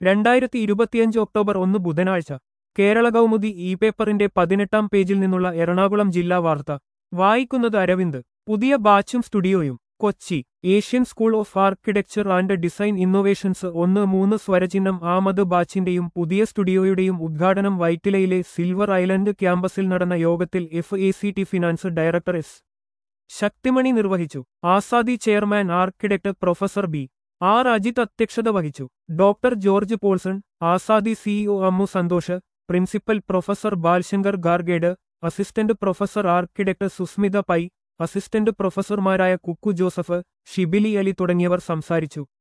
രണ്ടായിരത്തി ഇരുപത്തിയഞ്ച് ഒക്ടോബർ ഒന്ന് ബുധനാഴ്ച കേരള കൗമുദി ഇ പേപ്പറിന്റെ പതിനെട്ടാം പേജിൽ നിന്നുള്ള എറണാകുളം ജില്ലാ വാർത്ത വായിക്കുന്നത് അരവിന്ദ് പുതിയ ബാച്ചും സ്റ്റുഡിയോയും Kochi Asian school of architecture and design innovations ഒന്ന് മൂന്ന് സ്വരചിഹ്നം ആമത് ബാച്ചിന്റെയും പുതിയ സ്റ്റുഡിയോയുടെയും ഉദ്ഘാടനം വൈറ്റിലയിലെ സിൽവർ ഐലൻഡ് ക്യാമ്പസിൽ നടന്ന യോഗത്തിൽ F A C T finance director S Shaktimani നിർവഹിച്ചു Azadi chairman architect professor B R Ajith അധ്യക്ഷത വഹിച്ചു doctor George Paulson Azadi CEO Ammu Santhosh principal professor Balshankar Gargade assistant professor architect Susmitha Pai assistant പ്രൊഫസർമാരായ കുക്കു ജോസഫ് ഷിബിലി അലി തുടങ്ങിയവർ സംസാരിച്ചു